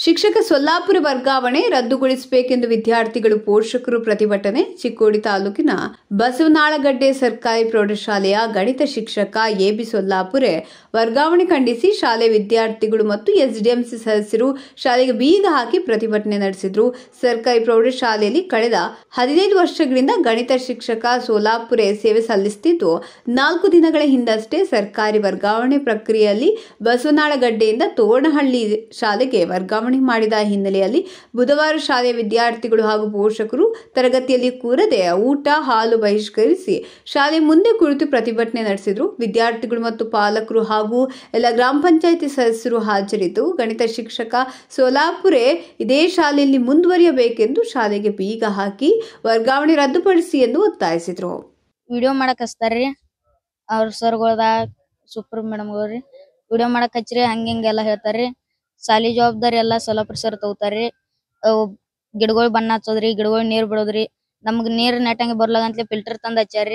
ಶಿಕ್ಷಕ ಸೊಲ್ಲಾಪುರ ವರ್ಗಾವಣೆ ರದ್ದುಗೊಳಿಸಬೇಕೆಂದು ವಿದ್ಯಾರ್ಥಿಗಳು ಪೋಷಕರು ಪ್ರತಿಭಟನೆ ಚಿಕ್ಕೋಡಿ ತಾಲೂಕಿನ ಬಸವನಾಳಗಡ್ಡೆ ಸರ್ಕಾರಿ ಪ್ರೌಢಶಾಲೆಯ ಗಣಿತ ಶಿಕ್ಷಕ ಎಬಿ ಸೊಲ್ಲಾಪುರೆ ವರ್ಗಾವಣೆ ಖಂಡಿಸಿ ಶಾಲೆ ವಿದ್ಯಾರ್ಥಿಗಳು ಮತ್ತು ಎಸ್ಡಿಎಂಸಿ ಸದಸ್ಯರು ಶಾಲೆಗೆ ಬೀಗ ಹಾಕಿ ಪ್ರತಿಭಟನೆ ನಡೆಸಿದ್ರು ಸರ್ಕಾರಿ ಪ್ರೌಢಶಾಲೆಯಲ್ಲಿ ಕಳೆದ ಹದಿನೈದು ವರ್ಷಗಳಿಂದ ಗಣಿತ ಶಿಕ್ಷಕ ಸೋಲಾಪುರೆ ಸೇವೆ ಸಲ್ಲಿಸುತ್ತಿದ್ದು ನಾಲ್ಕು ದಿನಗಳ ಹಿಂದಷ್ಟೇ ಸರ್ಕಾರಿ ವರ್ಗಾವಣೆ ಪ್ರಕ್ರಿಯೆಯಲ್ಲಿ ಬಸವನಾಳಗಡ್ಡೆಯಿಂದ ತೋರಣಹಳ್ಳಿ ಶಾಲೆಗೆ ವರ್ಗಾವಣೆ ಮಾಡಿದ ಹಿನ್ನೆಲೆಯಲ್ಲಿ ಬುಧವಾರ ಶಾಲೆಯ ವಿದ್ಯಾರ್ಥಿಗಳು ಹಾಗೂ ಪೋಷಕರು ತರಗತಿಯಲ್ಲಿ ಕೂರದೆ ಊಟ ಹಾಲು ಬಹಿಷ್ಕರಿಸಿ ಶಾಲೆ ಮುಂದೆ ಕುಳಿತು ಪ್ರತಿಭಟನೆ ನಡೆಸಿದ್ರು ವಿದ್ಯಾರ್ಥಿಗಳು ಮತ್ತು ಪಾಲಕರು ಹಾಗೂ ಎಲ್ಲ ಗ್ರಾಮ ಪಂಚಾಯಿತಿ ಸದಸ್ಯರು ಹಾಜರಿದ್ದು ಗಣಿತ ಶಿಕ್ಷಕ ಸೋಲಾಪುರೆ ಇದೇ ಶಾಲೆಯಲ್ಲಿ ಮುಂದುವರಿಯಬೇಕೆಂದು ಶಾಲೆಗೆ ಬೀಗ ಹಾಕಿ ವರ್ಗಾವಣೆ ರದ್ದುಪಡಿಸಿ ಎಂದು ಒತ್ತಾಯಿಸಿದರು ವಿಡಿಯೋ ಮಾಡಕ್ ಹಚ್ತಾರ್ರಿ ಅವ್ರ ಸರ್ಗಳದ ಸೂಪರ್ ಮೇಡಮ್ಗಳ್ರಿ ವಿಡಿಯೋ ಮಾಡಕ್ ಹಚ್ಚ್ರಿ ಹಂಗ ಹಿಂಗೆಲ್ಲ ಹೇಳ್ತಾರ್ರಿ ಸಾಲಿ ಜವಾಬ್ದಾರಿ ಎಲ್ಲಾ ಸೊಲ್ಲಾಪುರ ಸರ್ ತಗೋತಾರ್ರಿ ಅವ್ ಗಿಡಗೊಳ್ ಬಣ್ಣ ಹಚ್ಚೋದ್ರಿ ಗಿಡಗೊಳ್ ನೀರ್ ಬಿಡೋದ್ರಿ ನಮ್ಗ್ ನೀರ್ ನೆಟ್ಟಂಗೆ ಬರ್ಲಾಗಂತ್ಲೆ ಫಿಲ್ಟರ್ ತಂದ್ ಹಚ್ಚಾರ್ರಿ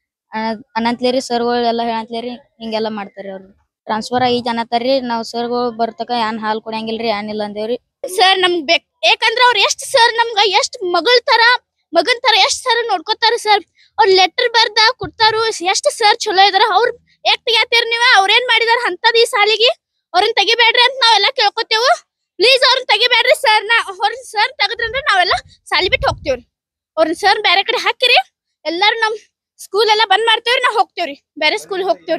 ಅನಂತ್ಲೇರಿ ಸರ್ಗಳು ಎಲ್ಲಾ ಹೇಳಂತ್ಲೇರಿ ಹಿಂಗೆಲ್ಲಾ ಮಾಡ್ತಾರ್ರಿ ಅವ್ರು ಟ್ರಾನ್ಸ್ಫರ್ ಆಗೈತಿ ಅನ್ನತ್ತಾರ್ರಿ ನಾವ್ ಸರ್ಗಳು ಬರ್ತಕ ಯಾನ್ ಹಾಲ್ ಕುಡಿಯಂಗಿಲ್ರಿ ಯಾನ್ ಇಲ್ಲ ಅಂದೇವ್ರಿ ಸರ್ ನಮ್ಗ್ ಬೇಕ್ ಯಾಕಂದ್ರ ಅವ್ರ ಎಷ್ಟ್ ಸರ್ ನಮ್ಗ ಎಷ್ಟ್ ಮಗಳ್ ತರ ಮಗನ್ ತರ ಎಷ್ಟ್ ಸರ್ ನೋಡ್ಕೋತಾರ ಸರ್ ಅವ್ರ ಲೆಟರ್ ಬರ್ದ ಕೊಡ್ತಾರು ಎಷ್ಟ್ ಸರ್ ಚಲೋ ಇದಾರ ಅವ್ರ ಯಾಕ್ ತೆಗಿಯಾತೀರ್ ನೀವ ಅವ್ರೇನ್ ಮಾಡಿದಾರ ಅಂತದ್ ಈ ಸಾಲಿಗೆ ಅವ್ರನ್ನ ತೆಗಿಬೇಡ್ರಿ ಅಂತ ನಾವೆಲ್ಲ ಕೇಳ್ಕೊತೇವು ಪ್ಲೀಸ್ ಅವ್ರನ್ನ ತೆಗಿಬೇಡ್ರಿ ಸರ್ ನಾ ಅವ್ರನ್ನ ಸರ್ ತೆಗದ್ರಂದ್ರ ನಾವೆಲ್ಲ ಸಾಲಿ ಬಿಟ್ಟು ಹೋಗ್ತೇವ್ರಿ ಅವ್ರನ್ನ ಸರ್ ಬೇರೆ ಕಡೆ ಹಾಕಿರಿ ಎಲ್ಲಾರು ನಮ್ ಸ್ಕೂಲ್ ಎಲ್ಲಾ ಬಂದ್ ಮಾಡ್ತೇವ್ರಿ ನಾವ್ ಹೋಗ್ತೇವ್ರಿ ಬೇರೆ ಸ್ಕೂಲ್ ಹೋಗ್ತೇವ್ರಿ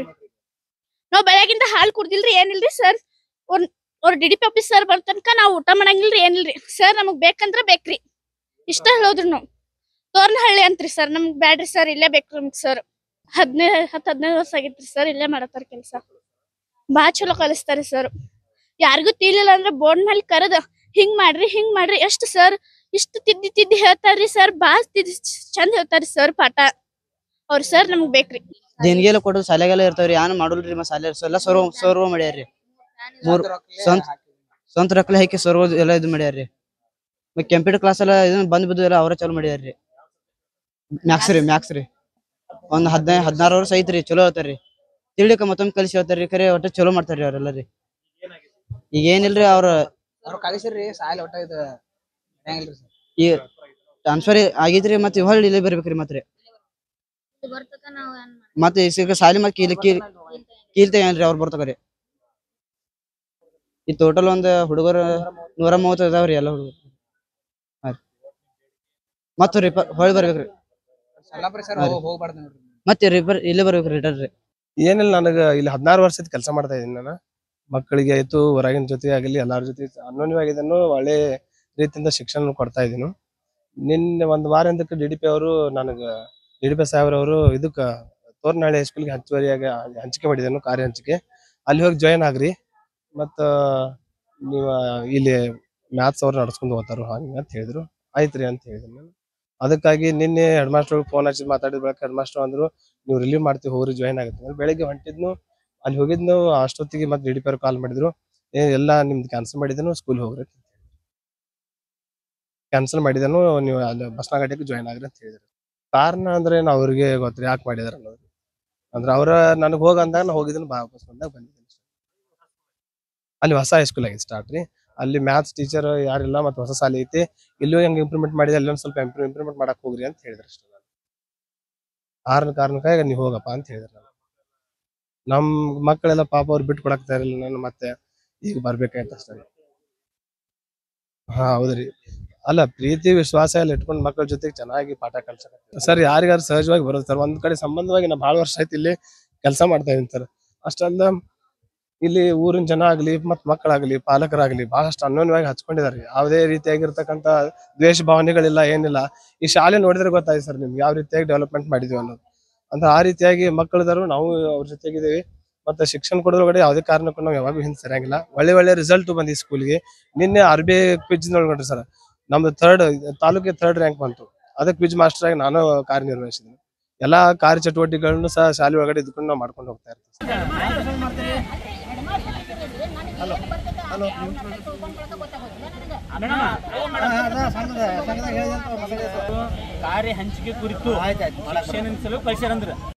ನಾವ್ ಬೆಳಗಿಂದ ಹಾಲ್ ಕುಡ್ದಿಲ್ರಿ ಏನಿಲ್ರಿ ಸರ್ ಅವ್ರ D D P office sir ಬರ್ ತನಕ ನಾವು ಊಟ ಮಾಡಂಗಿಲ್ರಿ ಏನಿಲ್ರಿ ಸರ್ ನಮಗ್ ಬೇಕಂದ್ರ ಬೇಕ್ರಿ ಇಷ್ಟ ಹೇಳೋದ್ರಿ ನಾವು ತೋರ್ನಹಳ್ಳಿ ಅಂತ್ರಿ ಸರ್ ನಮ್ಗ್ ಬ್ಯಾಡ್ರಿ ಸರ್ ಇಲ್ಲೇ ಬೇಕ್ರಿ ನಮ್ಗ್ ಸರ್ ಹದಿನೈದು ಹತ್ತ್ ಹದಿನೈದು ವರ್ಷ ಆಗೈತ್ರಿ ಸರ್ ಇಲ್ಲೇ ಮಾಡತ್ತಾರ ಕೆಲ್ಸ ಬಾಳ ಚಲೋ ಕಲಿಸ್ತಾರಿ ಸರ್ ಯಾರಿಗೂ ತಿಳಿಲಿಲ್ಲ ಅಂದ್ರೆ ಬೋರ್ಡ್ ಮೇಲೆ ಕರೆದ ಹಿಂಗ್ ಮಾಡ್ರಿ ಹಿಂಗ್ ಮಾಡ್ರಿ ಎಷ್ಟ್ ಸರ್ ಇಷ್ಟು ತಿದ್ದಿ ತಿದ್ದಿ ಹೇಳ್ತಾರ್ರಿ ಸರ್ ಬಾಳ್ ತಿದ್ದಿ ಚಂದ ಹೇಳ್ತಾರಿ ಸರ್ ಪಾಠ ಅವ್ರ ಸರ್ ನಮಗ್ ಬೇಕ್ರಿ ದೇಣಿಗೆಲ್ಲ ಕೊಡೋದು ಶಾಲೆಗೆಲ್ಲ ಇರ್ತಾವ್ರಿ ಏನ್ ಮಾಡೋಲ್ರಿ ಮತ್ತ್ ಶಾಲೆ ಎಲ್ಲ ಸರ್ವ ಸರ್ವ ಮಾಡ್ಯಾರ್ರಿ ಮೂರ್ ಸ್ವಂತ ಸ್ವಂತ ರೊಕ್ಕ ಹಾಕಿ ಸರ್ವ ಎಲ್ಲ ಇದು ಮಾಡ್ಯಾರ್ರಿ ಮತ್ತ್ ಕಂಪ್ಯೂಟರ್ ಕ್ಲಾಸ್ ಎಲ್ಲ ಇದನ್ನ ಬಂದ್ ಬಿದ್ದು ಎಲ್ಲ ಅವ್ರ ಚಾಲು ಮಾಡ್ಯಾರ್ರಿ ಮ್ಯಾಕ್ಸ್ ರೀ ಮ್ಯಾಕ್ಸ್ ರೀ ಒಂದ್ ಹದಿನೈದು ಹದಿನಾರು ವರ್ಷ ಐತ್ರಿ ಚಲೋ ಹೇಳ್ತಾರ್ರಿ ತಿಳಿಕ ಮತ್ತೊಮ್ಮೆ ಕಲಿಸಿ ಹೇಳ್ತಾರ್ರಿ ಖರೆ ಒಟ್ಟ ಚಲೋ ಮಾಡ್ತಾರ್ರಿ ಅವ್ರೆಲ್ಲ ರೀ ಈಗ ಏನಿಲ್ರಿ ಅವ್ರ ಅವ್ರು ಕಳಿಸಿರ್ರಿ ಸಾಲ ಒಟ್ಟ ಇದು ಹೆಂಗಿಲ್ರಿ ಸರ್ ಈ ಟ್ರಾನ್ಸ್ಫರ್ ಆಗೈತ್ರಿ ಮತ್ತ್ ಹೊಳ್ಳಿ ಇಲ್ಲೇ ಬರ್ಬೇಕ್ರಿ ಮತ್ತ್ ರೀ ಮತ್ತೆ ಈಗ ಸಾಲಿ ಮತ್ತ್ ಕೀಲ್ ಕೀಲ್ ಕೀಲ್ತೆ ಏನ್ರಿ ಅವ್ರ ಬರ್ತಕ್ರಿ ಈ ಟೋಟಲ್ ಒಂದ್ ಹುಡುಗರು ನೂರ ಮೂವತ್ತು ಇದಾವ್ರಿ ಎಲ್ಲ ಹುಡುಗರು ಹಾ ರೀ ಮತ್ತ ರಿಪರ್ ಹೊಳ್ ಬರ್ಬೇಕ್ರಿ ಸೊಲ್ಲಾಪುರ ಸರ್ ಹಾ ರೀ. ಹೋಗ್ಬಾರ್ದು ನೋಡ್ರಿ ಮತ್ತೆ ರಿಪರ್ ಇಲ್ಲೇ ಬರ್ಬೇಕ್ರಿ ರಿಟರ್ನ್ ರೀ ಏನಿಲ್ಲ ನನಗ ಇಲ್ಲಿ ಹದಿನಾರು ವರ್ಷದ ಕೆಲಸ ಮಾಡ್ತಾ ಇದ್ದೀನಿ ನಾನು ಮಕ್ಕಳಿಗೆ ಆಯ್ತು ಹೊರಗಿನ ಜೊತೆ ಆಗಲಿ ಎಲ್ಲಾರ ಜೊತೆ ಅನ್ಯೋನ್ಯವಾಗಿ ಇದನ್ನು ಒಳ್ಳೆ ರೀತಿಯಿಂದ ಶಿಕ್ಷಣ ಕೊಡ್ತಾ ಇದ್ದೀನಿ ನಿನ್ನೆ ಒಂದು ವಾರ ಹಿಂದಕ್ಕೆ ಡಿ ಡಿ ಪಿ ಅವರು ನನಗೆ ಡಿ ಡಿ ಪಿ ಸಾಹೇಬ್ರವರು ಇದಕ್ಕೆ ತೋರ್ನಾಳೆ ಹೈಸ್ಕೂಲ್ಗೆ ಹಂಚುವರಿಯಾಗಿ ಹಂಚಿಕೆ ಮಾಡಿದನು ಕಾರ್ಯ ಹಂಚಿಕೆ ಅಲ್ಲಿ ಹೋಗಿ ಜಾಯಿನ್ ಆಗ್ರಿ ಮತ್ತು ನೀವು ಇಲ್ಲಿ ಮ್ಯಾಥ್ಸ್ ಅವ್ರು ನಡ್ಸ್ಕೊಂಡು ಹೋಗ್ತಾರ ಹಂಗೆ ಅಂತ ಹೇಳಿದ್ರು ಆಯ್ತ್ರಿ ಅಂತ ಹೇಳಿದ್ರು ನಾನು ಅದಕ್ಕಾಗಿ ನಿನ್ನೆ ಹೆಡ್ ಮಾಸ್ಟರ್ ಫೋನ್ ಹಚ್ಚಿ ಮಾತಾಡಿದ ಬಳಿಕ ಹೆಡ್ ಮಾಸ್ಟರ್ ಅಂದ್ರು ನೀವು ರಿಲೀವ್ ಮಾಡ್ತೀವಿ ಹೋಗ್ರಿ ಜಾಯಿನ್ ಆಗುತ್ತೆ ಅಂದ್ರೆ ಬೆಳಗ್ಗೆ ಹೊಂಟಿದ್ನು ಅಲ್ಲಿ ಹೋಗಿದ್ನು ಅಷ್ಟೊತ್ತಿಗೆ ಮತ್ತೆ ಡಿ ಡಿ ಪಿ ಅವ್ರು ಕಾಲ್ ಮಾಡಿದ್ರು ಏ ಎಲ್ಲ ನಿಮ್ದು ಕ್ಯಾನ್ಸಲ್ ಮಾಡಿದನು ಸ್ಕೂಲ್ ಹೋಗ್ರಿ ಕ್ಯಾನ್ಸಲ್ ಮಾಡಿದನು ನೀವು ಅಲ್ಲಿ ಬಸ್ನಾಘಾಟಕ್ಕೆ ಜಾಯಿನ್ ಆಗ್ರಿ ಅಂತ ಹೇಳಿದ್ರು ಕಾರಣ ಅಂದ್ರೆ ಏನು ಅವ್ರಿಗೆ ಗೊತ್ತ್ರಿ ಯಾಕೆ ಮಾಡಿದಾರ ಅನ್ನೋದು ಅಂದ್ರೆ ಅವ್ರ ನನಗೆ ಹೋಗ ಅಂದಾಗ ನಾ ಹೋಗಿದ್ದೀನಿ ಬಾ ವಾಪಸ್ ಬಂದಾಗ ಬಂದಿದ್ದೀನಿ ಅಲ್ಲಿ ಹೊಸ ಹೈಸ್ಕೂಲ್ ಆಗಿದೆ ಸ್ಟಾರ್ಟ್ ರೀ ಅಲ್ಲಿ ಮ್ಯಾಥ್ಸ್ ಟೀಚರ್ ಯಾರಿಲ್ಲ ಮತ್ತೆ ಹೊಸ ಶಾಲೆ ಐತಿ ಇಲ್ಲೂ ಹೆಂಗ್ ಇಂಪ್ರೂವ್ಮೆಂಟ್ ಮಾಡಿದೆ ಅಲ್ಲೊಂದ್ ಸ್ವಲ್ಪ ಇಂಪ್ರೂವ್ಮೆಂಟ್ ಮಾಡಕ್ ಹೋಗ್ರಿ ಅಂತ ಹೇಳಿದ್ರು ಅಷ್ಟೇ ನಾನು ಆರನ ಕಾರಣಕ್ಕಾಗಿ ನೀವು ಹೋಗಪ್ಪ ಅಂತ ಹೇಳಿದ್ರು ನಾನು ನಮ್ ಮಕ್ಕಳೆಲ್ಲ ಪಾಪ ಅವ್ರು ಬಿಟ್ಟು ಕೊಡಕ್ ತಯಾರಿಲ್ಲ ನಾನು ಮತ್ತೆ ಈಗ ಬರ್ಬೇಕಾಯ್ತು ಅಷ್ಟೇ ಹಾ ಹೌದ್ರಿ ಅಲ್ಲ ಪ್ರೀತಿ ವಿಶ್ವಾಸ ಎಲ್ಲ ಇಟ್ಕೊಂಡು ಮಕ್ಕಳ ಜೊತೆಗೆ ಚೆನ್ನಾಗಿ ಪಾಠ ಕಲ್ಸಕ ಸರ್ ಯಾರಿಗಾರು ಸಹಜವಾಗಿ ಬರೋದು ಸರ್ ಒಂದ್ ಕಡೆ ಸಂಬಂಧವಾಗಿ ನಾ ಭಾಳ ವರ್ಷ ಆಯ್ತು ಇಲ್ಲಿ ಕೆಲಸ ಮಾಡ್ತಾ ಇದೀನಿ ಸರ್ ಅಷ್ಟಲ್ಲ ಇಲ್ಲಿ ಊರಿನ ಜನ ಆಗ್ಲಿ ಮತ್ ಮಕ್ಕಳಾಗ್ಲಿ ಪಾಲಕರಾಗ್ಲಿ ಬಹಳಷ್ಟು ಅನ್ಯೋನ್ಯವಾಗಿ ಹಚ್ಕೊಂಡಿದ್ದಾರೆ ಯಾವುದೇ ರೀತಿಯಾಗಿರ್ತಕ್ಕಂಥ ದ್ವೇಷ ಭಾವನೆಗಳಿಲ್ಲ ಏನಿಲ್ಲ ಈ ಶಾಲೆ ನೋಡಿದ್ರೆ ಗೊತ್ತಾಯ್ತು ಸರ್ ನಿಮ್ಗೆ ಯಾವ ರೀತಿಯಾಗಿ ಡೆವಲಪ್ಮೆಂಟ್ ಮಾಡಿದ್ವಿ ಅನ್ನೋದು ಅಂದ್ರೆ ಆ ರೀತಿಯಾಗಿ ಮಕ್ಕಳಿದಾರು ನಾವು ಅವ್ರ ಜೊತೆಗಿದ್ದೀವಿ ಮತ್ತೆ ಶಿಕ್ಷಣ ಕೊಡೋದ್ರೊಳಗಡೆ ಯಾವುದೇ ಕಾರಣಕ್ಕೂ ನಾವು ಯಾವಾಗೂ ಹಿಂದೆ ಸರಿಯಂಗಿಲ್ಲ ಒಳ್ಳೆ ಒಳ್ಳೆ ರಿಸಲ್ಟ್ ಬಂದಿ ಸ್ಕೂಲ್ಗೆ ನಿನ್ನೆ ಆರ್ ಬಿ ಐ ಕ್ವಿಜ್ ನೋಡ್ಕೊಂಡ್ರಿ ಸರ್ ನಮ್ದು ಥರ್ಡ್ ತಾಲೂಕಿಗೆ ಥರ್ಡ್ ರ್ಯಾಂಕ್ ಬಂತು ಅದಕ್ಕೆ ಕ್ವಿಜ್ ಮಾಸ್ಟರ್ ಆಗಿ ನಾನು ಕಾರ್ಯನಿರ್ವಹಿಸಿದ್ದೀನಿ ಎಲ್ಲಾ ಕಾರ್ಯ ಚಟುವಟಿಕೆಗಳನ್ನು ಸಹ ಶಾಲೆ ಒಳಗಡೆ ಇದ್ಕೊಂಡು ನಾವು ಮಾಡ್ಕೊಂಡು ಹೋಗ್ತಾ ಇರ್ತೀವಿ ಕಾರ್ಯ ಹಂಚಿಕೆ ಕುರಿತು ಶಿಕ್ಷಣ ಸಲುವಾಗಿ ಕಳ್ಸ್ಯಾರಂದ್ರ